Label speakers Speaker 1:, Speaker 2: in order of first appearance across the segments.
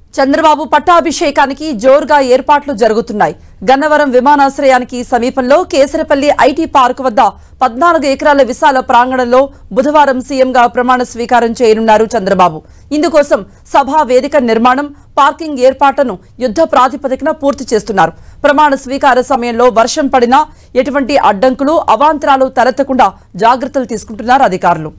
Speaker 1: చంద్రబాబు పట్టాభిషేకానికి జోరుగా ఏర్పాట్లు జరుగుతున్నాయి గన్నవరం విమానాశ్రయానికి సమీపంలో కేసరపల్లి ఐటీ పార్క్ వద్ద పద్నాలుగు ఎకరాల విశాల ప్రాంగణంలో బుధవారం సీఎంగా ప్రమాణ స్వీకారం చేయనున్నారు చంద్రబాబు ఇందుకోసం సభా వేదిక నిర్మాణం పార్కింగ్ ఏర్పాట్లను యుద్ధ ప్రాతిపదికన పూర్తి చేస్తున్నారు ప్రమాణ స్వీకార సమయంలో వర్షం పడినా ఎటువంటి అడ్డంకులు అవాంతరాలు తలెత్తకుండా జాగ్రత్తలు తీసుకుంటున్నారు అధికారులు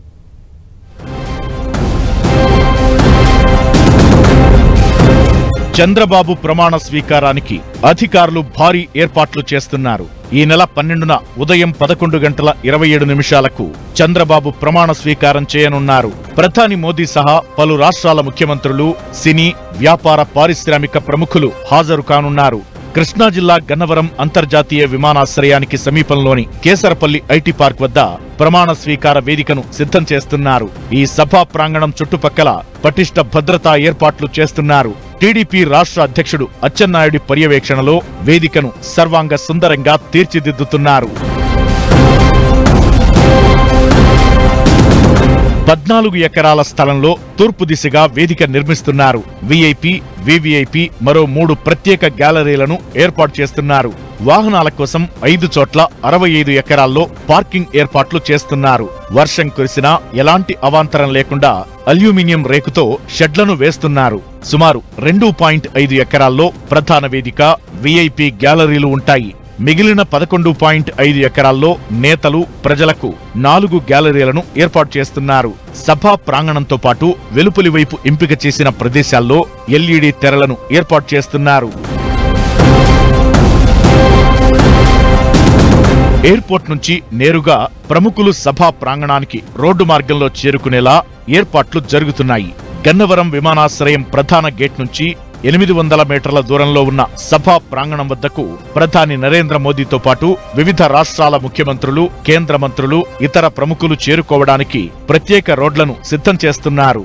Speaker 2: చంద్రబాబు ప్రమాణ స్వీకారానికి అధికారులు భారీ ఏర్పాట్లు చేస్తున్నారు ఈ నెల పన్నెండున ఉదయం పదకొండు గంటల ఇరవై ఏడు నిమిషాలకు చంద్రబాబు ప్రమాణ స్వీకారం చేయనున్నారు ప్రధాని మోదీ సహా పలు రాష్ట్రాల ముఖ్యమంత్రులు సినీ వ్యాపార పారిశ్రామిక ప్రముఖులు హాజరు కానున్నారు కృష్ణా జిల్లా గన్నవరం అంతర్జాతీయ విమానాశ్రయానికి సమీపంలోని కేసరపల్లి ఐటీ పార్క్ వద్ద ప్రమాణ స్వీకార వేదికను సిద్ధం చేస్తున్నారు ఈ సభా ప్రాంగణం చుట్టుపక్కల పటిష్ట భద్రతా ఏర్పాట్లు చేస్తున్నారు టీడీపీ రాష్ట్ర అధ్యక్షుడు అచ్చెన్నాయుడి పర్యవేక్షణలో వేదికను సర్వాంగ సుందరంగా తీర్చిదిద్దుతున్నారు పద్నాలుగు ఎకరాల స్థలంలో తూర్పు దిశగా వేదిక నిర్మిస్తున్నారు విఐపి వివిఐపి మరో మూడు ప్రత్యేక గ్యాలరీలను ఏర్పాటు చేస్తున్నారు వాహనాల కోసం ఐదు చోట్ల అరవై ఐదు ఎకరాల్లో పార్కింగ్ ఏర్పాట్లు చేస్తున్నారు వర్షం కురిసినా ఎలాంటి అవాంతరం లేకుండా అల్యూమినియం రేకుతో షెడ్లను వేస్తున్నారు సుమారు రెండు పాయింట్ ఐదు ఎకరాల్లో ప్రధాన వేదిక విఐపి గ్యాలరీలు ఉంటాయి మిగిలిన పదకొండు పాయింట్ ఐదు ఎకరాల్లో నేతలు ప్రజలకు నాలుగు గ్యాలరీలను ఏర్పాటు చేస్తున్నారు సభా ప్రాంగణంతో పాటు వెలుపలి వైపు ఎంపిక చేసిన ప్రదేశాల్లో ఎల్ఈడి తెరలను ఏర్పాటు చేస్తున్నారు ఎయిర్పోర్ట్ నుంచి నేరుగా ప్రముఖులు సభా ప్రాంగణానికి రోడ్డు మార్గంలో చేరుకునేలా ఏర్పాట్లు జరుగుతున్నాయి గన్నవరం విమానాశ్రయం ప్రధాన గేట్ నుంచి ఎనిమిది వందల మీటర్ల దూరంలో ఉన్న సభా ప్రాంగణం వద్దకు ప్రధాని నరేంద్ర మోదీతో పాటు వివిధ రాష్ట్రాల ముఖ్యమంత్రులు కేంద్ర మంత్రులు ఇతర ప్రముఖులు చేరుకోవడానికి ప్రత్యేక రోడ్లను సిద్ధం చేస్తున్నారు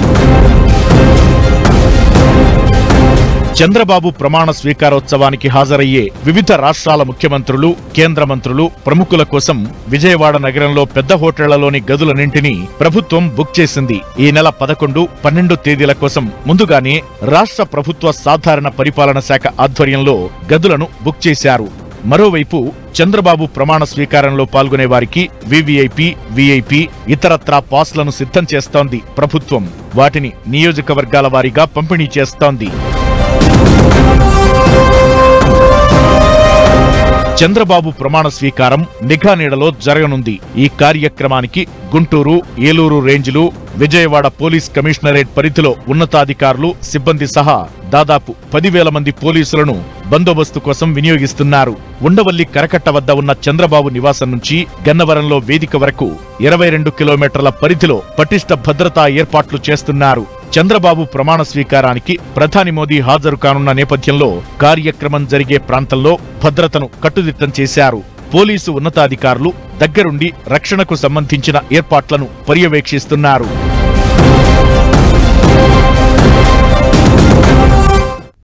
Speaker 2: చంద్రబాబు ప్రమాణ స్వీకారోత్సవానికి హాజరయ్యే వివిధ రాష్ట్రాల ముఖ్యమంత్రులు కేంద్ర మంత్రులు ప్రముఖుల కోసం విజయవాడ నగరంలో పెద్ద హోటళ్లలోని గదులన్నింటినీ ప్రభుత్వం బుక్ చేసింది ఈ నెల పదకొండు పన్నెండు తేదీల కోసం ముందుగానే రాష్ట్ర ప్రభుత్వ సాధారణ పరిపాలన శాఖ ఆధ్వర్యంలో గదులను బుక్ చేశారు మరోవైపు చంద్రబాబు ప్రమాణ స్వీకారంలో పాల్గొనే వారికి వివిఐపి విఐపి ఇతరత్రా పాస్లను సిద్ధం చేస్తోంది ప్రభుత్వం వాటిని నియోజకవర్గాల వారీగా పంపిణీ చేస్తోంది చంద్రబాబు ప్రమాణ స్వీకారం నిఘా నీడలో జరగనుంది ఈ కార్యక్రమానికి గుంటూరు ఏలూరు రేంజ్లు విజయవాడ పోలీస్ కమిషనరేట్ పరిధిలో ఉన్నతాధికారులు సిబ్బంది సహా దాదాపు పదివేల మంది పోలీసులను బందోబస్తు కోసం వినియోగిస్తున్నారు ఉండవల్లి కరకట్ట వద్ద ఉన్న చంద్రబాబు నివాసం నుంచి గన్నవరంలో వేదిక వరకు ఇరవై రెండు కిలోమీటర్ల పరిధిలో పటిష్ట భద్రతా ఏర్పాట్లు చేస్తున్నారు చంద్రబాబు ప్రమాణ స్వీకారానికి ప్రధాని మోదీ హాజరు కానున్న నేపథ్యంలో కార్యక్రమం జరిగే ప్రాంతంలో భద్రతను కట్టుదిట్టం చేశారు పోలీసు ఉన్నతాధికారులు దగ్గరుండి రక్షణకు సంబంధించిన ఏర్పాట్లను పర్యవేక్షిస్తున్నారు